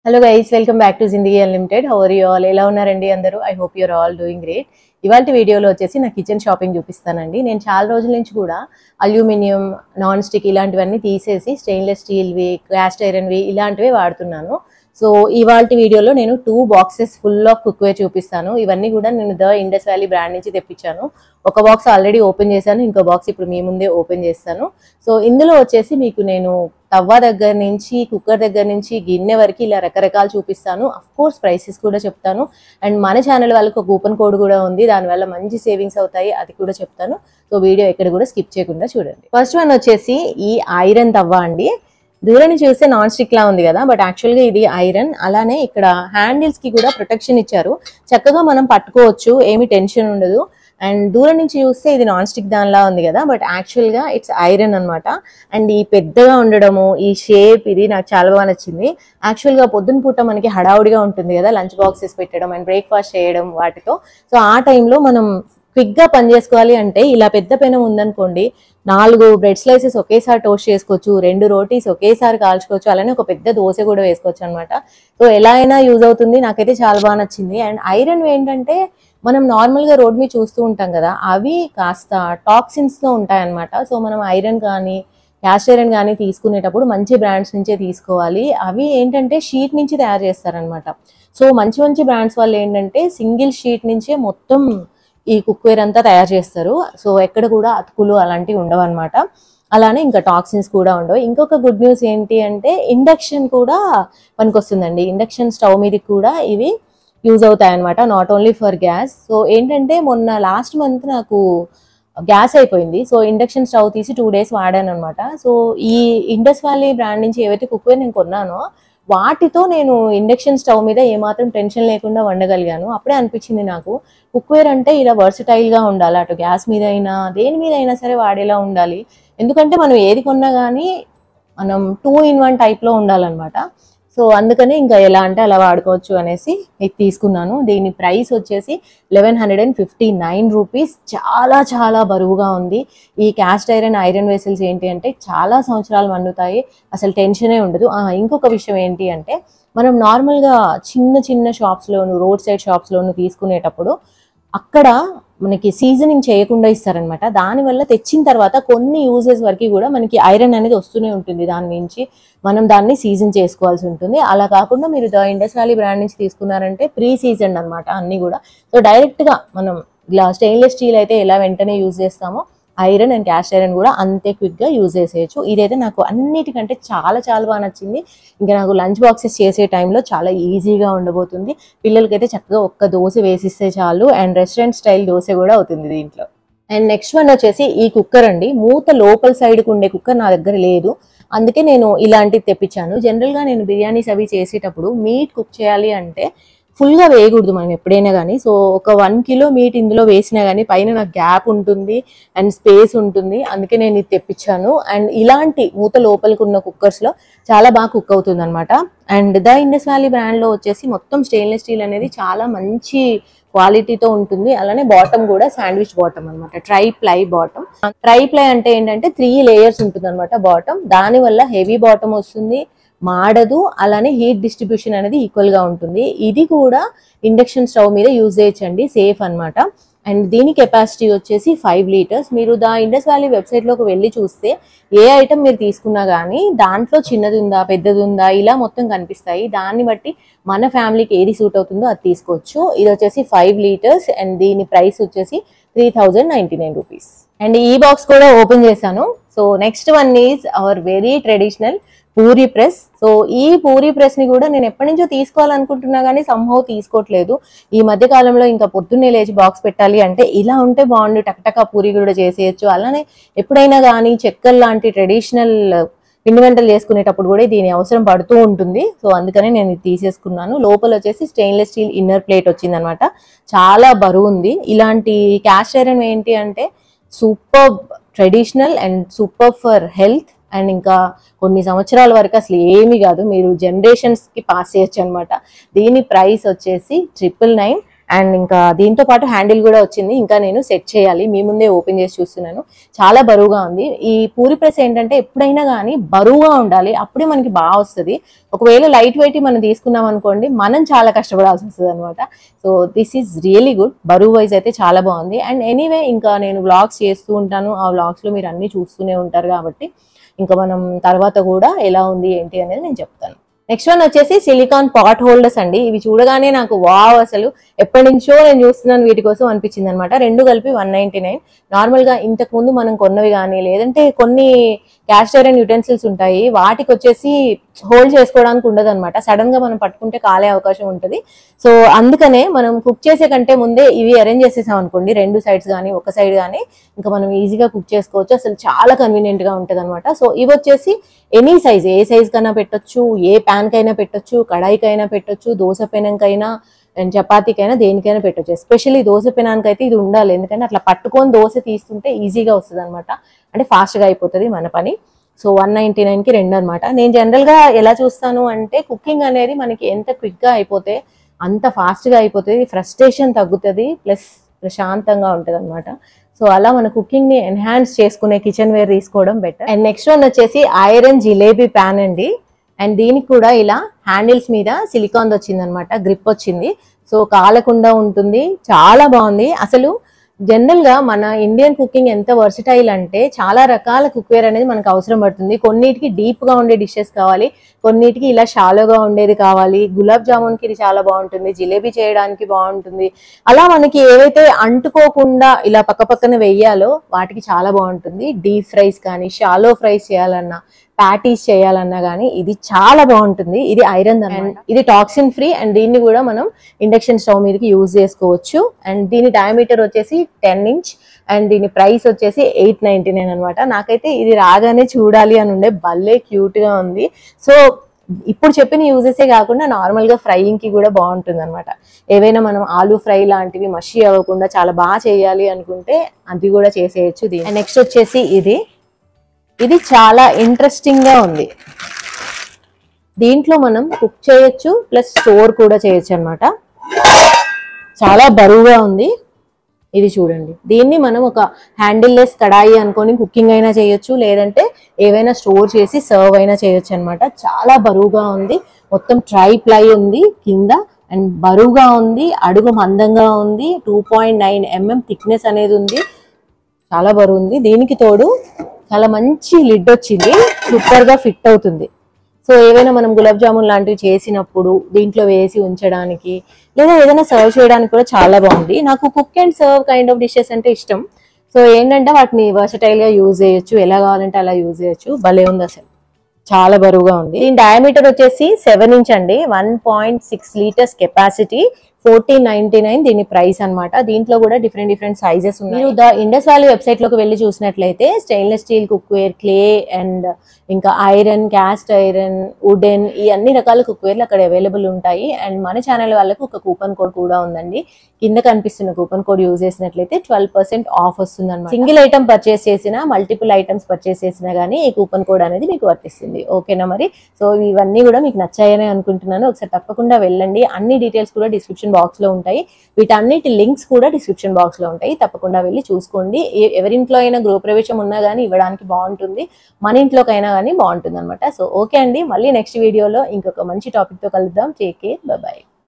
hello guys welcome back to Zindagi unlimited how are you all ఎలా ఉన్నారండి అందరూ I hope your all doing great ఇవాళ వీడియోలో వచ్చేసి నా కిచెన్ షాపింగ్ చూపిస్తానండి నేను చాలా రోజుల నుంచి కూడా అల్యూమినియం నాన్ స్టిక్ ఇలాంటివన్నీ తీసేసి స్టెయిన్లెస్ స్టీల్వి క్యాస్ట్ ఐరన్వి ఇలాంటివి వాడుతున్నాను సో ఇవాళ వీడియోలో నేను two boxes full of cookware చూపిస్తాను ఇవన్నీ కూడా నేను ద ఇండస్ వ్యాలీ బ్రాండ్ నుంచి తెప్పించాను ఒక బాక్స్ ఆల్రెడీ ఓపెన్ చేశాను ఇంకో బాక్స్ ఇప్పుడు మీ ముందే ఓపెన్ చేస్తాను సో ఇందులో వచ్చేసి మీకు నేను తవ్వ దగ్గర నుంచి కుక్కర్ దగ్గర నుంచి గిన్నె వరకు ఇలా రకరకాలు చూపిస్తాను అఫ్ కోర్స్ ప్రైసెస్ కూడా చెప్తాను అండ్ మన ఛానల్ వాళ్ళకి ఒక కూపన్ కోడ్ కూడా ఉంది దానివల్ల మంచి సేవింగ్స్ అవుతాయి అది కూడా చెప్తాను సో వీడియో ఎక్కడ కూడా స్కిప్ చేయకుండా చూడండి ఫస్ట్ వన్ వచ్చేసి ఈ ఐరన్ తవ్వ అండి దూరం నుంచి చూస్తే నాన్ స్టిక్ లా ఉంది కదా బట్ యాక్చువల్గా ఇది ఐరన్ అలానే ఇక్కడ హ్యాండిల్స్ కి కూడా ప్రొటెక్షన్ ఇచ్చారు చక్కగా మనం పట్టుకోవచ్చు ఏమి టెన్షన్ ఉండదు అండ్ దూరం నుంచి చూస్తే ఇది నాన్ స్టిక్ దానిలా ఉంది కదా బట్ యాక్చువల్గా ఇట్స్ ఐరన్ అన్నమాట అండ్ ఈ పెద్దగా ఉండడము ఈ షేప్ ఇది నాకు చాలా బాగా నచ్చింది యాక్చువల్గా పొద్దున పూట మనకి హడావుడిగా ఉంటుంది కదా లంచ్ బాక్సెస్ పెట్టడం అండ్ బ్రేక్ఫాస్ట్ చేయడం వాటితో సో ఆ టైంలో మనం క్విక్గా పని చేసుకోవాలి అంటే ఇలా పెద్ద పెనం ఉందనుకోండి నాలుగు బ్రెడ్ స్లైసెస్ ఒకేసారి టోస్ట్ చేసుకోవచ్చు రెండు రోటీస్ ఒకేసారి కాల్చుకోవచ్చు అలానే ఒక పెద్ద దోశ కూడా వేసుకోవచ్చు అనమాట సో ఎలా అయినా యూజ్ అవుతుంది నాకైతే చాలా బాగా నచ్చింది అండ్ ఐరన్ ఏంటంటే మనం నార్మల్గా రోడ్ మీద చూస్తూ ఉంటాం కదా అవి కాస్త టాక్సిన్స్తో ఉంటాయన్నమాట సో మనం ఐరన్ కానీ క్యాస్ట్ ఐరన్ కానీ తీసుకునేటప్పుడు మంచి బ్రాండ్స్ నుంచే తీసుకోవాలి అవి ఏంటంటే షీట్ నుంచి తయారు చేస్తారనమాట సో మంచి మంచి బ్రాండ్స్ వాళ్ళు ఏంటంటే సింగిల్ షీట్ నుంచే మొత్తం ఈ కుక్వేర్ అంతా తయారు చేస్తారు సో ఎక్కడ కూడా అతుకులు అలాంటివి ఉండవు అనమాట అలానే ఇంకా టాక్సిన్స్ కూడా ఉండవు ఇంకొక గుడ్ న్యూస్ ఏంటి అంటే ఇండక్షన్ కూడా పనికొస్తుందండి ఇండక్షన్ స్టవ్ మీద కూడా ఇవి యూజ్ అవుతాయి అనమాట not only for gas so ఏంటంటే మొన్న లాస్ట్ మంత్ నాకు గ్యాస్ అయిపోయింది సో ఇండక్షన్ స్టవ్ తీసి టూ డేస్ వాడాను అనమాట సో ఈ ఇండస్ వ్యాలీ బ్రాండ్ నుంచి ఏవైతే కుక్వేర్ నేను కొన్నానో వాటితో నేను ఇండక్షన్ స్టవ్ మీద ఏమాత్రం టెన్షన్ లేకుండా వండగలిగాను అప్పుడే అనిపించింది నాకు కుక్వేర్ అంటే ఇలా versatile గా ఉండాలి అటు గ్యాస్ మీద అయినా దేని మీద అయినా సరే వాడేలా ఉండాలి ఎందుకంటే మనం ఏది కొన్నా కానీ మనం టూ ఇన్ వన్ టైప్లో ఉండాలన్నమాట సో అందుకని ఇంకా ఎలా అంటే అలా వాడుకోవచ్చు అనేసి ఇది తీసుకున్నాను దీని ప్రైస్ వచ్చేసి eleven hundred and fifty nine rupees చాలా చాలా బరువుగా ఉంది ఈ క్యాస్ట్ ఐరన్ ఐరన్ వెసల్స్ ఏంటి అంటే చాలా సంవత్సరాలు మన్నుతాయి అసలు టెన్షనే ఉండదు ఆ, ఇంకొక విషయం ఏంటి అంటే మనం నార్మల్గా చిన్న చిన్న షాప్స్లోను రోడ్ సైడ్ షాప్స్లోను తీసుకునేటప్పుడు అక్కడ మనకి సీజనింగ్ చేయకుండా ఇస్తారనమాట దానివల్ల తెచ్చిన తర్వాత కొన్ని యూజెస్ వరకు కూడా మనకి ఐరన్ అనేది వస్తూనే ఉంటుంది దాని నుంచి మనం దాన్ని సీజన్ చేసుకోవాల్సి ఉంటుంది అలా కాకుండా మీరు ద ఇండస్ వ్యాలీ బ్రాండ్ నుంచి తీసుకున్నారంటే ప్రీ సీజన్ అనమాట అన్ని కూడా సో డైరెక్ట్గా మనం ఇలా స్టెయిన్లెస్ స్టీల్ అయితే ఎలా వెంటనే యూజ్ చేస్తామో ఐరన్ అండ్ క్యాస్ట్ ఐరన్ కూడా అంతే క్విక్గా యూజ్ చేసేయచ్చు ఇదైతే నాకు అన్నిటికంటే చాలా చాలా బాగా నచ్చింది ఇంకా నాకు లంచ్ బాక్సెస్ చేసే టైంలో చాలా ఈజీగా ఉండబోతుంది పిల్లలకైతే చక్కగా ఒక్క దోశ వేసిస్తే చాలు అండ్ రెస్టారెంట్ స్టైల్ దోశ కూడా అవుతుంది దీంట్లో అండ్ నెక్స్ట్ వన్ వచ్చేసి ఈ కుక్కర్ అండి మూత లోపల సైడ్కి ఉండే కుక్కర్ నా దగ్గర లేదు అందుకే నేను ఇలాంటివి తెప్పించాను జనరల్గా నేను బిర్యానీస్ అవి చేసేటప్పుడు మీట్ కుక్ చేయాలి అంటే ఫుల్గా వేయకూడదు మనం ఎప్పుడైనా కానీ సో ఒక వన్ కిలో మీట్ ఇందులో వేసినా కానీ పైన నాకు గ్యాప్ ఉంటుంది అండ్ స్పేస్ ఉంటుంది అందుకే నేను ఇది తెప్పించాను అండ్ ఇలాంటి మూత లోపలికి ఉన్న కుక్కర్స్లో చాలా బాగా కుక్ అవుతుంది అనమాట అండ్ ద ఇండస్ వ్యాలీ బ్రాండ్లో వచ్చేసి మొత్తం స్టెయిన్లెస్ స్టీల్ అనేది చాలా మంచి క్వాలిటీతో ఉంటుంది అలానే బాటమ్ కూడా శాండ్విచ్ బాటమ్ అనమాట tri ply bottom tri ply అంటే ఏంటంటే త్రీ లేయర్స్ ఉంటుంది అనమాట బాటమ్ దానివల్ల హెవీ బాటమ్ వస్తుంది మాడదు అలానే హీట్ డిస్ట్రిబ్యూషన్ అనేది ఈక్వల్ గా ఉంటుంది ఇది కూడా ఇండక్షన్ స్టవ్ మీద యూజ్ చేయొచ్చండి సేఫ్ అన్నమాట అండ్ దీని కెపాసిటీ వచ్చేసి ఫైవ్ లీటర్స్ మీరు దా ఇండస్ వ్యాలీ వెబ్సైట్లోకి వెళ్ళి చూస్తే ఏ ఐటమ్ మీరు తీసుకున్నా కానీ దాంట్లో చిన్నది ఉందా పెద్దది ఉందా ఇలా మొత్తం కనిపిస్తాయి దాన్ని బట్టి మన ఫ్యామిలీకి ఏది సూట్ అవుతుందో అది తీసుకోవచ్చు ఇది వచ్చేసి ఫైవ్ లీటర్స్ అండ్ దీని ప్రైస్ వచ్చేసి three thousand ninety nine rupees and ఈ బాక్స్ కూడా ఓపెన్ చేశాను so next one is our very traditional puri press so ఈ పూరి ప్రెస్ ని కూడా నేను ఎప్పటి నుంచో తీసుకోవాలనుకుంటున్నా కానీ సంహవ్ తీసుకోవట్లేదు ఈ మధ్య కాలంలో ఇంకా పొద్దున్నే లేచి బాక్స్ పెట్టాలి అంటే ఇలా ఉంటే బాగుండు టక్టకా పూరి కూడా చేసేయచ్చు అలానే ఎప్పుడైనా కానీ చెక్కల్ లాంటి ట్రెడిషనల్ పిండి వంటలు చేసుకునేటప్పుడు కూడా దీని అవసరం పడుతూ ఉంటుంది సో అందుకని నేను ఇది తీసేసుకున్నాను లోపల వచ్చేసి స్టెయిన్లెస్ స్టీల్ ఇన్నర్ ప్లేట్ వచ్చింది అనమాట చాలా బరువు ఉంది ఇలాంటి క్యాస్ట్ ఐరన్ ఏంటి అంటే super traditional and super for health and ఇంకా కొన్ని సంవత్సరాల వరకు అసలు ఏమీ కాదు మీరు జనరేషన్స్ కి పాస్ చేయొచ్చు అనమాట దీని ప్రైస్ వచ్చేసి ట్రిపుల్ నైన్ అండ్ ఇంకా దీంతో పాటు హ్యాండిల్ కూడా వచ్చింది ఇంకా నేను సెట్ చేయాలి మీ ముందే ఓపెన్ చేసి చూస్తున్నాను చాలా బరువుగా ఉంది ఈ పూరి ప్రెస్ ఏంటంటే ఎప్పుడైనా కానీ బరువుగా ఉండాలి అప్పుడే మనకి బాగా వస్తుంది ఒకవేళ లైట్ వెయిట్ మనం తీసుకున్నాం అనుకోండి మనం చాలా కష్టపడాల్సి వస్తుంది అనమాట so this is really good బరువు వైజ్ అయితే చాలా బాగుంది అండ్ ఎనీవే ఇంకా నేను వ్లాగ్స్ చేస్తూ ఉంటాను ఆ వ్లాగ్స్లో మీరు అన్ని చూస్తూనే ఉంటారు కాబట్టి ఇంకా మనం తర్వాత కూడా ఎలా ఉంది ఏంటి అనేది నేను చెప్తాను నెక్స్ట్ వన్ వచ్చేసి సిలికాన్ పాట్ హోల్డర్స్ అండి ఇవి చూడగానే నాకు వావ్ అసలు ఎప్పటి నుంచో నేను చూస్తున్నాను వీటి కోసం అనిపించింది అనమాట రెండు కలిపి వన్ నైన్టీ నైన్ నార్మల్ గా ఇంతకు ముందు మనం కొన్నవి కానీ లేదంటే కొన్ని క్యాస్ట్ ఐరన్ యుటెన్సిల్స్ ఉంటాయి వాటికి వచ్చేసి హోల్డ్ చేసుకోవడానికి ఉండదు అనమాట సడన్ గా మనం పట్టుకుంటే కాలే అవకాశం ఉంటుంది సో అందుకనే మనం కుక్ చేసే కంటే ముందే ఇవి అరేంజ్ చేసేసాం అనుకోండి రెండు సైడ్స్ కానీ ఒక సైడ్ కానీ ఇంకా మనం ఈజీగా కుక్ చేసుకోవచ్చు అసలు చాలా కన్వీనియంట్ గా ఉంటుంది అనమాట సో ఇవి వచ్చేసి ఎనీ సైజ్ ఏ సైజ్ కైనా పెట్టొచ్చు ఏ ప్యాన్ కైనా పెట్టొచ్చు కడాయికైనా పెట్టొచ్చు దోశ పెనంకైనా అండ్ చపాతీకైనా దేనికైనా పెట్టొచ్చు ఎస్పెషల్లీ దోశ పెనానికి అయితే ఇది ఉండాలి ఎందుకంటే అట్లా పట్టుకొని దోశ తీస్తుంటే ఈజీగా వస్తుంది అనమాట అంటే ఫాస్ట్గా అయిపోతుంది మన పని సో వన్ నైంటీ నైన్కి రెండు అనమాట నేను జనరల్గా ఎలా చూస్తాను అంటే కుకింగ్ అనేది మనకి ఎంత క్విక్గా అయిపోతే అంత ఫాస్ట్గా అయిపోతుంది ఫ్రస్ట్రేషన్ తగ్గుతుంది ప్లస్ ప్రశాంతంగా ఉంటుంది అనమాట సో అలా మన కుకింగ్ ని ఎన్హాన్స్ చేసుకునే కిచెన్ వేర్ తీసుకోవడం బెటర్ అండ్ నెక్స్ట్ వన్ వచ్చేసి ఐరన్ జిలేబీ ప్యాన్ అండి అండ్ దీనికి కూడా ఇలా హ్యాండిల్స్ మీద సిలికాన్ వచ్చింది అనమాట గ్రిప్ వచ్చింది సో కాలకుండా ఉంటుంది చాలా బాగుంది అసలు జనరల్ గా మన ఇండియన్ కుకింగ్ ఎంత వర్సిటైల్ అంటే చాలా రకాల కుక్వేర్ అనేది మనకు అవసరం పడుతుంది కొన్నిటికి డీప్ గా ఉండే డిషెస్ కావాలి కొన్నిటికి ఇలా షాలోగా ఉండేది కావాలి గులాబ్ జామున్ కి ఇది చాలా బాగుంటుంది జిలేబీ చేయడానికి బాగుంటుంది అలా మనకి ఏవైతే అంటుకోకుండా ఇలా పక్క పక్కన వెయ్యాలో వాటికి చాలా బాగుంటుంది డీప్ ఫ్రైస్ కానీ షాలో ఫ్రైస్ చేయాలన్నా ప్యాటీస్ చేయాలన్నా కానీ ఇది చాలా బాగుంటుంది ఇది ఐరన్ అండ్ ఇది టాక్సిన్ ఫ్రీ అండ్ దీన్ని కూడా మనం ఇండక్షన్ స్టవ్ మీదకి యూజ్ చేసుకోవచ్చు అండ్ దీని డయామీటర్ వచ్చేసి టెన్ ఇంచ్ అండ్ దీని ప్రైస్ వచ్చేసి ఎయిట్ నైన్టీ నైన్ అనమాట నాకైతే ఇది రాగానే చూడాలి అని ఉండే భలే క్యూట్ గా ఉంది సో ఇప్పుడు చెప్పిన యూజెసే కాకుండా నార్మల్ గా ఫ్రైయింగ్ కి కూడా బాగుంటుంది అనమాట ఏవైనా మనం ఆలూ ఫ్రై లాంటివి మషి అవ్వకుండా చాలా బాగా చేయాలి అనుకుంటే అది కూడా చేసేయచ్చు దీని నెక్స్ట్ వచ్చేసి ఇది ఇది చాలా ఇంట్రెస్టింగ్ గా ఉంది దీంట్లో మనం కుక్ చేయొచ్చు ప్లస్ స్టోర్ కూడా చేయొచ్చు అన్నమాట చాలా బరువుగా ఉంది ఇది చూడండి దీన్ని మనం ఒక హ్యాండిల్ లెస్ కడాయి అనుకొని కుకింగ్ అయినా చేయొచ్చు లేదంటే ఏవైనా స్టోర్ చేసి సర్వ్ అయినా చేయొచ్చు అనమాట చాలా బరువుగా ఉంది మొత్తం ట్రై ప్లై ఉంది కింద అండ్ బరువుగా ఉంది అడుగు మందంగా ఉంది two point nine mm thickness అనేది ఉంది చాలా బరువు ఉంది దీనికి తోడు చాలా మంచి లిడ్ వచ్చింది సూపర్ గా ఫిట్ అవుతుంది సో ఏవైనా మనం గులాబ్ జామున్ లాంటివి చేసినప్పుడు దీంట్లో వేసి ఉంచడానికి లేదా ఏదైనా సర్వ్ చేయడానికి కూడా చాలా బాగుంది నాకు cook and serve kind of dishes అంటే ఇష్టం సో ఏంటంటే వాటిని వర్సటైల్ గా యూజ్ చేయొచ్చు ఎలా కావాలంటే అలా యూజ్ చేయొచ్చు భలే ఉంది అసలు చాలా బరువుగా ఉంది దీని డయామీటర్ వచ్చేసి సెవెన్ ఇంచ్ అండి one point six litres capacity fourteen ninety nine దీని ప్రైస్ అన్నమాట దీంట్లో కూడా డిఫరెంట్ డిఫరెంట్ సైజెస్ ఉన్నాయి మీరు ద ఇండస్ వ్యాలీ వెబ్సైట్ లోకి వెళ్ళి చూసినట్లయితే stainless steel cookware clay and ఇంకా ఐరన్ క్యాస్ట్ ఐరన్ వుడెన్ ఈ అన్ని రకాల కుక్వేర్లు అక్కడ అవైలబుల్ ఉంటాయి అండ్ మన ఛానల్ వాళ్ళకు ఒక కూపన్ కోడ్ కూడా ఉందండి కింద కనిపిస్తున్న కూపన్ కోడ్ యూజ్ చేసినట్లయితే ట్వెల్వ్ పర్సెంట్ ఆఫ్ వస్తుంది అనమాట సింగిల్ ఐటమ్ పర్చేస్ చేసినా మల్టిపుల్ ఐటమ్స్ పర్చేస్ చేసినా గానీ ఈ కూపన్ కోడ్ అనేది మీకు వర్తిస్తుంది ఓకేనా మరి సో ఇవన్నీ కూడా మీకు నచ్చాయని అనుకుంటున్నాను ఒకసారి తప్పకుండా వెళ్ళండి అన్ని డీటెయిల్స్ కూడా డిస్క్రిప్షన్ బాక్స్ లో ఉంటాయి వీటన్నిటి లింక్స్ కూడా డిస్క్రిప్షన్ బాక్స్ లో ఉంటాయి తప్పకుండా వెళ్ళి చూసుకోండి ఏ- ఎవరింట్లో అయినా గృహప్రవేశం ఉన్నా కానీ ఇవ్వడానికి బాగుంటుంది మన ఇంట్లోకైనా కానీ బాగుంటుంది అనమాట సో ఓకే అండి మళ్ళీ నెక్స్ట్ వీడియోలో ఇంకొక మంచి టాపిక్ తో కలుద్దాం టేక్ కేర్ బాయ్